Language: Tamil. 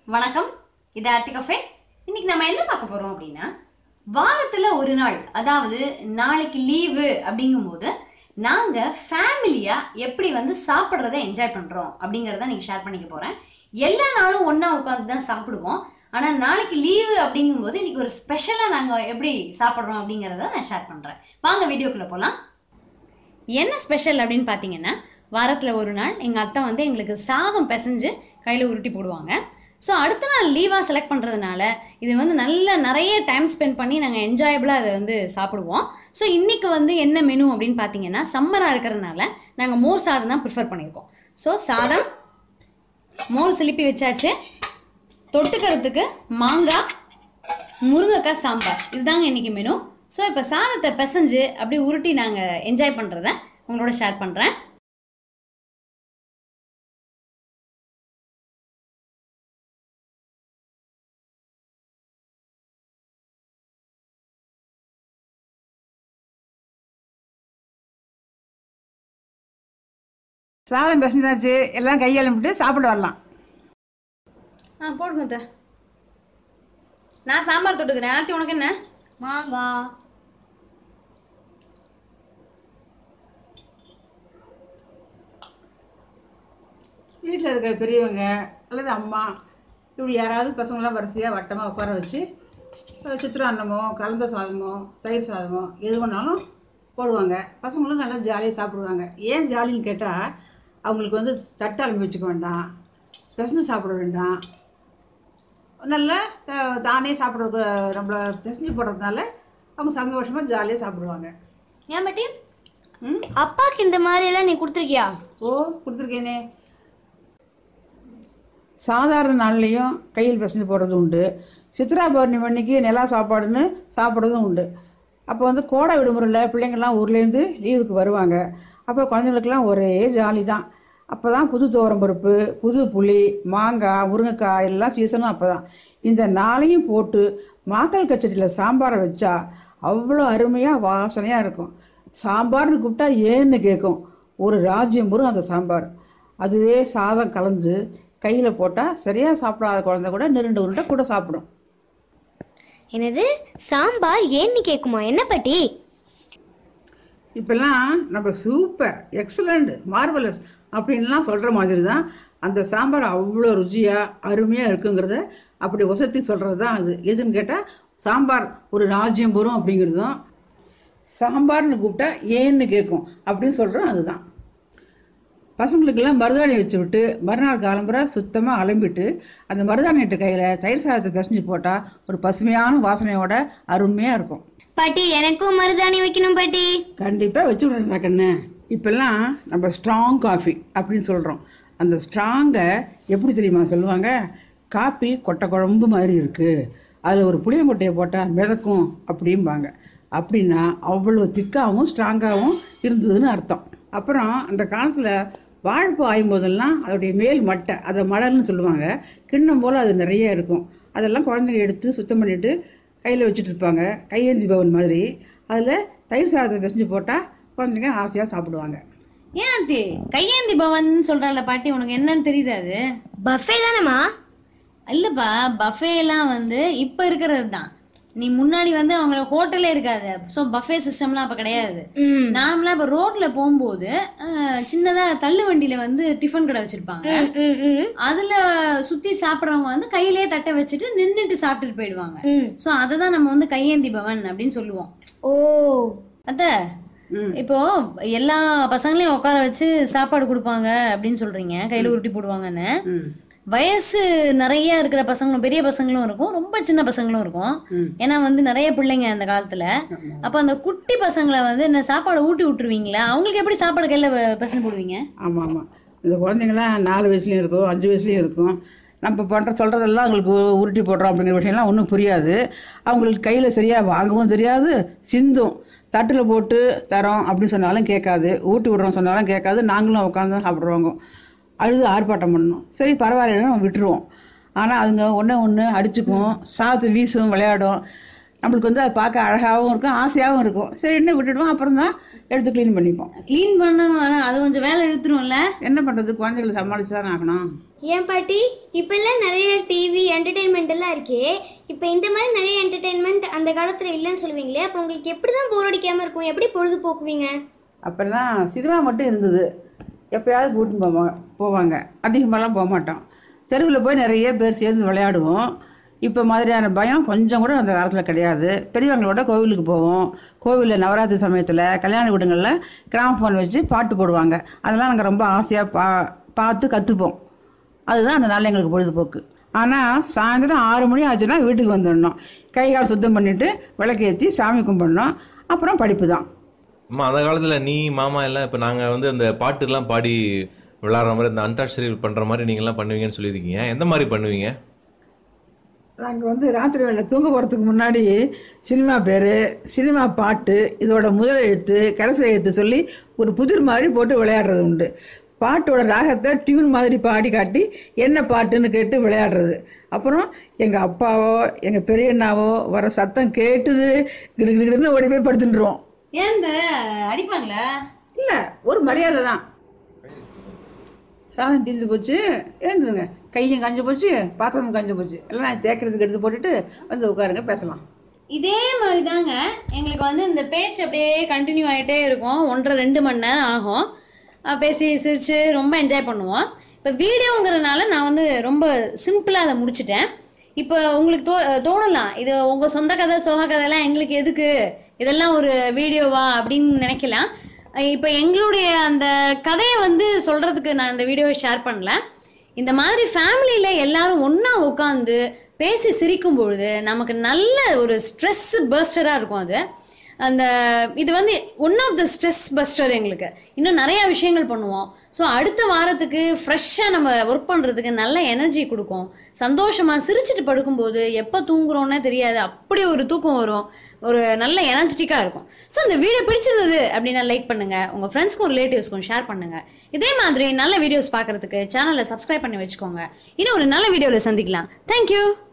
வணக்கம் இது ஆர்த்தி கஃபே இன்னைக்கு நம்ம என்ன பார்க்க போறோம் அப்படின்னா வாரத்துல ஒரு நாள் அதாவது நாளைக்கு லீவு அப்படிங்கும்போது நாங்க ஃபேமிலியா எப்படி வந்து சாப்பிட்றத என்ஜாய் பண்றோம் அப்படிங்கிறத நீங்க ஷேர் பண்ணிக்க போறேன் எல்லா நாளும் ஒண்ணா உட்காந்து தான் சாப்பிடுவோம் ஆனா நாளைக்கு லீவு அப்படிங்கும்போது இன்னைக்கு ஒரு ஸ்பெஷலா நாங்க எப்படி சாப்பிட்றோம் அப்படிங்கிறத நான் ஷேர் பண்றேன் வாங்க வீடியோக்குள்ள போலாம் என்ன ஸ்பெஷல் அப்படின்னு பார்த்தீங்கன்னா வாரத்தில் ஒரு நாள் எங்கள் அத்தை வந்து எங்களுக்கு சாதம் பிசைஞ்சு கையில் உருட்டி போடுவாங்க ஸோ அடுத்த நாள் லீவாக செலக்ட் பண்ணுறதுனால இது வந்து நல்ல நிறைய டைம் ஸ்பெண்ட் பண்ணி நாங்கள் என்ஜாயபிளாக அதை வந்து சாப்பிடுவோம் ஸோ இன்றைக்கி வந்து என்ன மெனு அப்படின்னு பார்த்தீங்கன்னா சம்மராக இருக்கிறதுனால நாங்கள் மோர் சாதம் தான் ப்ரிஃபர் பண்ணியிருக்கோம் ஸோ சாதம் மோர் சிலிப்பி வச்சாச்சு தொட்டுக்கிறதுக்கு மாங்காய் முருங்கைக்காய் சாம்பார் இதுதாங்க இன்றைக்கி மெனு ஸோ இப்போ சாதத்தை பிசைஞ்சு அப்படியே உருட்டி நாங்கள் என்ஜாய் பண்ணுறத உங்களோட ஷேர் பண்ணுறேன் சாதம் பிசைஞ்சாச்சு எல்லாம் கையெழும்பிட்டு சாப்பிட வரலாம் ஆ போடுங்க அத்தை. நான் சாம்பார் தொட்டுக்கிறேன் ஆர்த்தி உனக்கு என்ன மாங்காய் வீட்டில் இருக்க பெரியவங்க அல்லது அம்மா இப்படி யாராவது பசங்களாம் வரிசையாக வட்டமாக உட்கார வச்சு அஹ் சித்திரான்னமோ கலந்த சாதமோ தயிர் சாதமோ எது வேணாலும் போடுவாங்க பசங்களும் நல்லா ஜாலியாக சாப்பிடுவாங்க ஏன் ஜாலின்னு கேட்டால் அவங்களுக்கு வந்து தட்டு அலம்பி வச்சுக்க வேண்டாம் பிசைஞ்சு சாப்பிட வேண்டாம் நல்லா த- தானே சாப்பிட நம்மளை பிசைஞ்சு போடுறதுனால அவங்க சந்தோஷமாக ஜாலியாக சாப்பிடுவாங்க ஏன் பாட்டி ம் அப்பாக்கு இந்த மாதிரி எல்லாம் நீ கொடுத்துருக்கியா ஓ கொடுத்துருக்கேனே சாதாரண நாள்லேயும் கையில் பிசைஞ்சு போடுறது உண்டு சித்ரா பௌர்ணமி அன்னைக்கு நிலா சாப்பாடுன்னு சாப்பிட்றதும் உண்டு அப்போ வந்து கோடை விடுமுறையில் பிள்ளைங்கள்லாம் ஊர்லேருந்து லீவுக்கு வருவாங்க அப்போ குழந்தைங்களுக்கெல்லாம் ஒரே ஜாலி தான் அப்போ தான் புது பருப்பு புது புளி மாங்காய் முருங்கைக்காய் எல்லாம் சீசனும் அப்போ தான் இந்த நாளையும் போட்டு மாக்கள் கச்சடியில் சாம்பாரை வச்சா அவ்வளோ அருமையாக வாசனையாக இருக்கும் சாம்பார்னு கூப்பிட்டா ஏன்னு கேட்கும் ஒரு ராஜ்யம் பூரா அந்த சாம்பார் அதுவே சாதம் கலந்து கையில் போட்டால் சரியாக சாப்பிடாத குழந்தை கூட நிரண்டு உருண்டை கூட சாப்பிடும் என்னது சாம்பார் ஏன்னு கேட்குமா என்ன பாட்டி இப்போல்லாம் நம்ம சூப்பர் எக்ஸலண்ட் மார்வலஸ் அப்படின்லாம் சொல்கிற மாதிரி தான் அந்த சாம்பார் அவ்வளோ ருச்சியாக அருமையாக இருக்குங்கிறத அப்படி ஒசத்தி சொல்கிறது தான் அது எதுன்னு கேட்டால் சாம்பார் ஒரு ராஜ்யம் பூரம் அப்படிங்கிறதும் சாம்பார்னு கூப்பிட்டா ஏன்னு கேட்கும் அப்படின்னு சொல்கிறோம் அதுதான் பசங்களுக்கெல்லாம் மருதாணி வச்சு விட்டு மறுநாள் காலம்புற சுத்தமாக அலம்பிட்டு அந்த மருதாணிட்டு கையில் தயிர் சாதத்தை பிசைஞ்சு போட்டால் ஒரு பசுமையான வாசனையோட அருமையாக இருக்கும் பாட்டி எனக்கும் மருதாணி வைக்கணும் பாட்டி கண்டிப்பாக வச்சு விடுறா கண்ணு இப்போல்லாம் நம்ம ஸ்ட்ராங் காஃபி அப்படின்னு சொல்கிறோம் அந்த ஸ்ட்ராங்கை எப்படி தெரியுமா சொல்லுவாங்க காப்பி கொட்டை குழம்பு மாதிரி இருக்குது அதில் ஒரு புளியங்கொட்டையை போட்டால் மிதக்கும் அப்படிம்பாங்க அப்படின்னா அவ்வளோ திக்காகவும் ஸ்ட்ராங்காகவும் இருந்ததுன்னு அர்த்தம் அப்புறம் அந்த காலத்தில் வாழைப்பூ ஆயும் போதெல்லாம் அதோடைய மேல் மட்டை அதை மடல்னு சொல்லுவாங்க கிண்ணம் போல் அது நிறைய இருக்கும் அதெல்லாம் குழந்தைங்க எடுத்து சுத்தம் பண்ணிவிட்டு கையில் வச்சுட்டு இருப்பாங்க கையேந்தி பவன் மாதிரி அதில் தயிர் சாதத்தை பிசைஞ்சு போட்டால் குழந்தைங்க ஆசையாக சாப்பிடுவாங்க ஏன் ஆர்த்தி கையேந்தி பவன் சொல்கிறாள் பாட்டி உனக்கு என்னன்னு தெரியுது அது பஃபே தானேம்மா இல்லைப்பா பஃபே எல்லாம் வந்து இப்போ இருக்கிறது தான் நீ முன்னாடி வந்து அவங்க ஹோட்டலே இருக்காது ஸோ பஃபே சிஸ்டம்லாம் அப்போ கிடையாது ம் நார்மலாக இப்போ ரோட்ல போகும்போது அஹ், சின்னதா தள்ளு வண்டியில வந்து டிஃபன் கடை வச்சிருப்பாங்க ம் ம் அதுல சுத்தி சாப்பிட்றவங்க வந்து கையிலேயே தட்டை வச்சுட்டு நின்னுட்டு சாப்பிட்டுட்டு போயிடுவாங்க ம் ஸோ அதை தான் நம்ம வந்து கையேந்தி பவன் அப்படின்னு சொல்லுவோம் ஓ அத்த ம். இப்போ எல்லா பசங்களையும் உட்கார வச்சு சாப்பாடு கொடுப்பாங்க அப்படின்னு சொல்றீங்க கையில உருட்டி போடுவாங்கன்னு ம் வயசு நிறைய இருக்கிற பசங்களும் பெரிய பசங்களும் இருக்கும் ரொம்ப சின்ன பசங்களும் இருக்கும் ஏன்னா வந்து நிறைய பிள்ளைங்க அந்த காலத்துல அப்ப அந்த குட்டி பசங்களை வந்து இந்த சாப்பாடு ஊட்டி விட்டுருவீங்களா அவங்களுக்கு எப்படி சாப்பாடு கையில ப- பசங்க போடுவீங்க ஆமாம் ஆமாம் இந்த குழந்தைங்களாம் நாலு வயசுலேயும் இருக்கும் அஞ்சு வயசுலேயும் இருக்கும் நம்ம பண்ணுற சொல்கிறதெல்லாம் அவங்களுக்கு உருட்டி போடுறோம் அப்படிங்கிற விஷயம்லாம் ஒன்றும் புரியாது அவங்களுக்கு கையில் சரியாக வாங்கவும் தெரியாது சிந்தும் தட்டில் போட்டு தரோம் அப்படின்னு சொன்னாலும் கேட்காது ஊட்டி விடுறோம் சொன்னாலும் கேட்காது நாங்களும் உட்காந்து சாப்பிட்ருவாங்க அழுது ஆர்ப்பாட்டம் பண்ணணும் சரி பரவாயில்லன்னு நம்ம விட்டுருவோம் ஆனால் அதுங்க ஒன்றே ஒன்று அடிச்சுக்கும் சாத்து வீசும் விளையாடும் நம்மளுக்கு வந்து அது பார்க்க அழகாகவும் இருக்கும் ஆசையாகவும் இருக்கும் சரி என்ன விட்டுடுவோம் அப்புறம் தான் எடுத்து க்ளீன் பண்ணிப்போம் க்ளீன் பண்ணணும் ஆனா அது கொஞ்சம் வேலை இழுத்துரும்ல என்ன பண்ணுறது குழந்தைகளை சமாளித்து தான் ஆகணும் ஏன் பாட்டி இப்பெல்லாம் நிறைய டிவி என்டர்டெயின்மெண்ட் எல்லாம் இருக்கே இப்போ இந்த மாதிரி நிறைய என்டர்டெயின்மெண்ட் அந்த காலத்தில் இல்லைன்னு சொல்லுவீங்களே அப்போ உங்களுக்கு எப்படி தான் போர் அடிக்காமல் இருக்கும் எப்படி பொழுது போக்குவீங்க அப்போல்லாம் சினிமா மட்டும் இருந்தது எப்பயாவது கூட்டின்னு போவாங்க போவாங்க அதிகமாகலாம் போக மாட்டோம் தெருவில் போய் நிறைய பேர் சேர்ந்து விளையாடுவோம் இப்போ மாதிரியான பயம் கொஞ்சம் கூட அந்த காலத்தில் கிடையாது பெரியவங்களோட கோவிலுக்கு போவோம் கோவிலில் நவராத்திரி சமயத்தில் கல்யாண வீடுங்களில் கிராமஃபோன் வச்சு பாட்டு போடுவாங்க அதெல்லாம் நாங்கள் ரொம்ப ஆசையாக பா பார்த்து கற்றுப்போம் அதுதான் அந்த நாள் எங்களுக்கு பொழுதுபோக்கு ஆனால் சாயந்தரம் ஆறு மணி ஆச்சுன்னா வீட்டுக்கு வந்துடணும் கை கால் சுத்தம் பண்ணிவிட்டு விளக்கேற்றி சாமி கும்பிடணும் அப்புறம் படிப்பு தான் அம்மா அந்த காலத்தில் நீ மாமா எல்லாம் இப்போ நாங்கள் வந்து அந்த பாட்டுலாம் பாடி விளாட்ற மாதிரி இந்த அந்தாட்சரி பண்ணுற மாதிரி நீங்கள்லாம் பண்ணுவீங்கன்னு சொல்லியிருக்கீங்க எந்த மாதிரி பண்ணுவீங்க நாங்கள் வந்து ராத்திரி வேலை தூங்க போகிறதுக்கு முன்னாடி சினிமா பேர் சினிமா பாட்டு இதோட முதல் எழுத்து கடைசி எழுத்து சொல்லி ஒரு புதிர் மாதிரி போட்டு விளையாடுறது உண்டு பாட்டோட ராகத்தை டியூன் மாதிரி பாடி காட்டி என்ன பாட்டுன்னு கேட்டு விளையாடுறது அப்புறம் எங்கள் அப்பாவோ எங்கள் பெரியண்ணாவோ வர சத்தம் கேட்டுது கிடு கிடு கிடுன்னு ஓடி போய் படுத்துட்டுருவோம் ஏன் இந்த அடிப்பாங்களா இல்லை ஒரு மரியாதை தான் சாதம் தீர்ந்து போச்சு எழுந்துருங்க கையும் காஞ்சு போச்சு பாத்திரமும் காஞ்சு போச்சு எல்லாம் நான் தேக்கிறதுக்கு எடுத்து போட்டுட்டு வந்து உட்காருங்க பேசலாம் இதே மாதிரி தாங்க எங்களுக்கு வந்து இந்த பேச்சு அப்படியே கண்டினியூ ஆகிட்டே இருக்கும் ஒன்றரை ரெண்டு மணி நேரம் ஆகும் அஹ் பேசி சிரித்து ரொம்ப என்ஜாய் பண்ணுவோம் இப்போ வீடியோங்கிறனால நான் வந்து ரொம்ப சிம்பிளாக அதை முடிச்சிட்டேன் இப்போ உங்களுக்கு தோ தோணலாம் இது உங்கள் சொந்த கதை சோக கதைலாம் எங்களுக்கு எதுக்கு இதெல்லாம் ஒரு வீடியோவா அப்படின்னு நினைக்கலாம் இப்போ எங்களுடைய அந்த கதையை வந்து சொல்கிறதுக்கு நான் இந்த வீடியோவை ஷேர் பண்ணல இந்த மாதிரி ஃபேமிலியில் எல்லாரும் ஒன்றா உட்காந்து பேசி சிரிக்கும் பொழுது நமக்கு நல்ல ஒரு ஸ்ட்ரெஸ் பஸ்டராக இருக்கும் அது அந்த இது வந்து one of the stress buster எங்களுக்கு இன்னும் நிறையா விஷயங்கள் பண்ணுவோம் ஸோ அடுத்த வாரத்துக்கு ஃப்ரெஷ்ஷாக நம்ம ஒர்க் பண்ணுறதுக்கு நல்ல எனர்ஜி கொடுக்கும் சந்தோஷமாக சிரிச்சிட்டு படுக்கும்போது எப்போ தூங்குறோன்னே தெரியாது அப்படி ஒரு தூக்கம் வரும் ஒரு நல்ல எனர்ஜெட்டிக்காக இருக்கும் ஸோ இந்த வீடியோ பிடிச்சிருந்தது அப்படின்னா லைக் பண்ணுங்கள் உங்கள் ஃப்ரெண்ட்ஸ்க்கும் ரிலேட்டிவ்ஸ்க்கும் ஷேர் பண்ணுங்கள் இதே மாதிரி நல்ல வீடியோஸ் பார்க்குறதுக்கு சேனலை சப்ஸ்கிரைப் பண்ணி வச்சுக்கோங்க இன்னும் ஒரு நல்ல வீடியோவில் சந்திக்கலாம் தேங்க்யூ